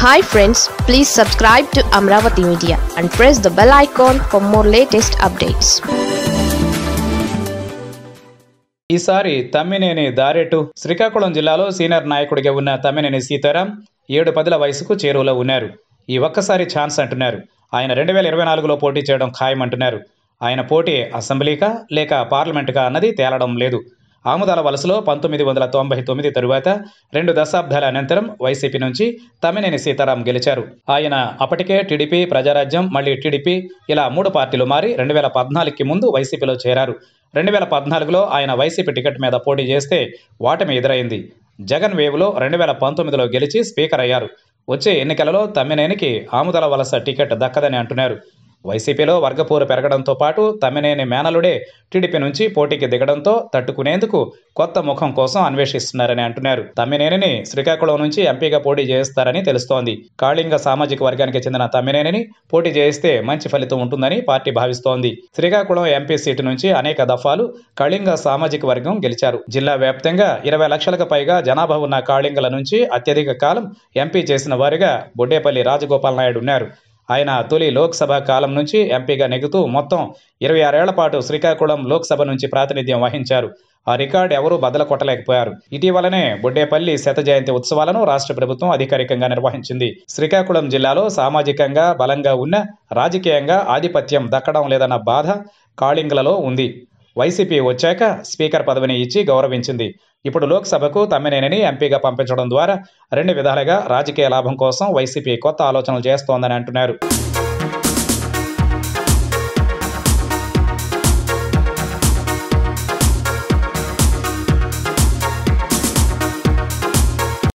hi friends please subscribe to Amaravati media and press the bell icon for more latest updates ఈసారి తమ్మినేని దారెటు శ్రీకాకుళం జిల్లాలో senior నాయకుడిగా ఉన్న తమ్మినేని సీతారాం ఏడు పదుల వయసుకు చేరువలో ఉన్నారు ఈ ఒక్కసారి ఛాన్స్ అంటున్నారు ఆయన రెండు వేల ఇరవై నాలుగులో పోటీ చేయడం ఖాయమంటున్నారు ఆయన పోటీ అసెంబ్లీకా లేక పార్లమెంటుకా అన్నది తేలడం లేదు ఆముదాల వలసలో పంతొమ్మిది వందల తొంభై తొమ్మిది తరువాత రెండు దశాబ్దాల అనంతరం వైసీపీ నుంచి తమ్మినేని సీతారాం గెలిచారు ఆయన అప్పటికే టీడీపీ ప్రజారాజ్యం మళ్ళీ టీడీపీ ఇలా మూడు పార్టీలు మారి రెండు వేల పద్నాలుగుకి ముందు వైసీపీలో చేరారు రెండు వేల పద్నాలుగులో ఆయన వైసీపీ టికెట్ మీద పోటీ చేస్తే ఓటమి ఎదురైంది జగన్ వేవ్లో రెండు వేల పంతొమ్మిదిలో గెలిచి స్పీకర్ అయ్యారు వచ్చే ఎన్నికలలో తమ్మినేనికి ఆముదల వలస టికెట్ దక్కదని అంటున్నారు వైసీపీలో వర్గపోరు పెరగడంతో పాటు తమ్మినేని మేనలుడే టీడీపీ నుంచి పోటీకి దిగడంతో తట్టుకునేందుకు కొత్త ముఖం కోసం అన్వేషిస్తున్నారని అంటున్నారు తమ్మినేనిని శ్రీకాకుళం నుంచి ఎంపీగా పోటీ చేస్తారని తెలుస్తోంది కాళింగ సామాజిక వర్గానికి చెందిన తమ్మినేనిని పోటీ చేయిస్తే మంచి ఫలితం ఉంటుందని పార్టీ భావిస్తోంది శ్రీకాకుళం ఎంపీ సీటు నుంచి అనేక దఫాలు కళింగ సామాజిక వర్గం గెలిచారు జిల్లా వ్యాప్తంగా ఇరవై లక్షలకు పైగా జనాభా ఉన్న కాళింగల నుంచి అత్యధిక కాలం ఎంపీ చేసిన వారిగా బొడ్డేపల్లి రాజగోపాల్ నాయుడు ఉన్నారు ఆయన తొలి లోక్సభ కాలం నుంచి ఎంపీగా నెగుతూ మొత్తం ఇరవై ఆరేళ్ల పాటు శ్రీకాకుళం లోక్సభ నుంచి ప్రాతినిధ్యం వహించారు ఆ రికార్డు ఎవరూ బదల కొట్టలేకపోయారు ఇటీవలనే బొడ్డేపల్లి శత జయంతి ఉత్సవాలను రాష్ట్ర ప్రభుత్వం అధికారికంగా నిర్వహించింది శ్రీకాకుళం జిల్లాలో సామాజికంగా బలంగా ఉన్న రాజకీయంగా ఆధిపత్యం దక్కడం లేదన్న బాధ కాళింగులలో ఉంది వైసీపీ వచ్చాక స్పీకర్ పదవిని ఇచ్చి గౌరవించింది ఇప్పుడు లోక్సభకు తమ్మినేనిని ఎంపీగా పంపించడం ద్వారా రెండు విధాలుగా రాజకీయ లాభం కోసం వైసీపీ కొత్త ఆలోచనలు చేస్తోందని అంటున్నారు